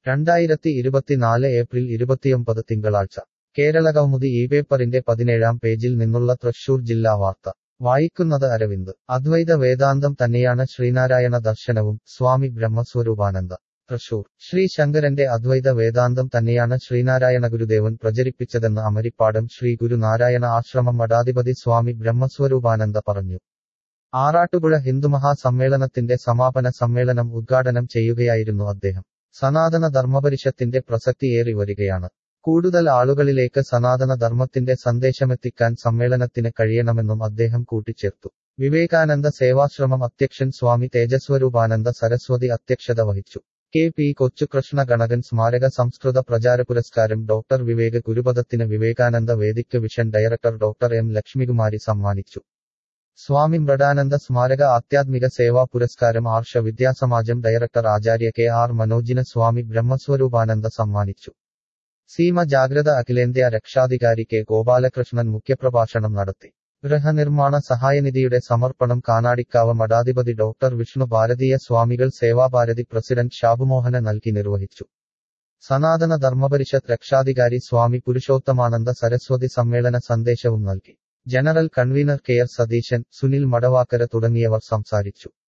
രണ്ടായിരത്തി ഇരുപത്തിനാല് ഏപ്രിൽ ഇരുപത്തിയൊമ്പത് തിങ്കളാഴ്ച കേരളകൗമുദി ഈ പേപ്പറിന്റെ പതിനേഴാം പേജിൽ നിന്നുള്ള തൃശൂർ ജില്ലാ വാർത്ത വായിക്കുന്നത് അരവിന്ദ് അദ്വൈത വേദാന്തം തന്നെയാണ് ശ്രീനാരായണ ദർശനവും സ്വാമി ബ്രഹ്മസ്വരൂപാനന്ദ തൃശൂർ ശ്രീ ശങ്കരന്റെ അദ്വൈത വേദാന്തം തന്നെയാണ് ശ്രീനാരായണ ഗുരുദേവൻ പ്രചരിപ്പിച്ചതെന്ന് അമരിപ്പാടം ശ്രീ ഗുരുനാരായണ ആശ്രമം മഠാധിപതി സ്വാമി ബ്രഹ്മസ്വരൂപാനന്ദ പറഞ്ഞു ആറാട്ടുപുഴ ഹിന്ദുമഹാസമ്മേളനത്തിന്റെ സമാപന സമ്മേളനം ഉദ്ഘാടനം ചെയ്യുകയായിരുന്നു അദ്ദേഹം സനാതന ധർമ്മപരിഷത്തിന്റെ പ്രസക്തിയേറി വരികയാണ് കൂടുതൽ ആളുകളിലേക്ക് സനാതന ധർമ്മത്തിന്റെ സന്ദേശമെത്തിക്കാൻ സമ്മേളനത്തിന് കഴിയണമെന്നും അദ്ദേഹം കൂട്ടിച്ചേർത്തു വിവേകാനന്ദ സേവാശ്രമം അധ്യക്ഷൻ സ്വാമി തേജസ്വരൂപാനന്ദ സരസ്വതി അധ്യക്ഷത വഹിച്ചു കെ പി കൊച്ചുകൃഷ്ണ ഗണകൻ സ്മാരക സംസ്കൃത പ്രചാര പുരസ്കാരം ഡോക്ടർ വിവേക് ഗുരുപദത്തിന് വിവേകാനന്ദ വേദിക്ക് vision director doctor M Lakshmikumari സമ്മാനിച്ചു സ്വാമി മൃഡാനന്ദ സ്മാരക ആധ്യാത്മിക സേവാ പുരസ്കാരം Arsha Vidyasamajam director Acharya K R മനോജിന് സ്വാമി ബ്രഹ്മസ്വരൂപാനന്ദ സമ്മാനിച്ചു സീമ ജാഗ്രത അഖിലേന്ത്യാ രക്ഷാധികാരി കെ ഗോപാലകൃഷ്ണൻ മുഖ്യപ്രഭാഷണം നടത്തി ഗൃഹനിർമ്മാണ സഹായനിധിയുടെ സമർപ്പണം കാനാടിക്കാവ് മഠാധിപതി ഡോക്ടർ വിഷ്ണു ഭാരതീയ സ്വാമികൾ സേവാഭാരതി പ്രസിഡന്റ് ഷാബുമോഹന നൽകി നിർവഹിച്ചു സനാതന ധർമ്മപരിഷത്ത് രക്ഷാധികാരി സ്വാമി പുരുഷോത്തമാനന്ദ സരസ്വതി സമ്മേളന സന്ദേശവും നൽകി general convener K R Satheesan Sunil Madavakkara തുടങ്ങിയവർ സംസാരിച്ചു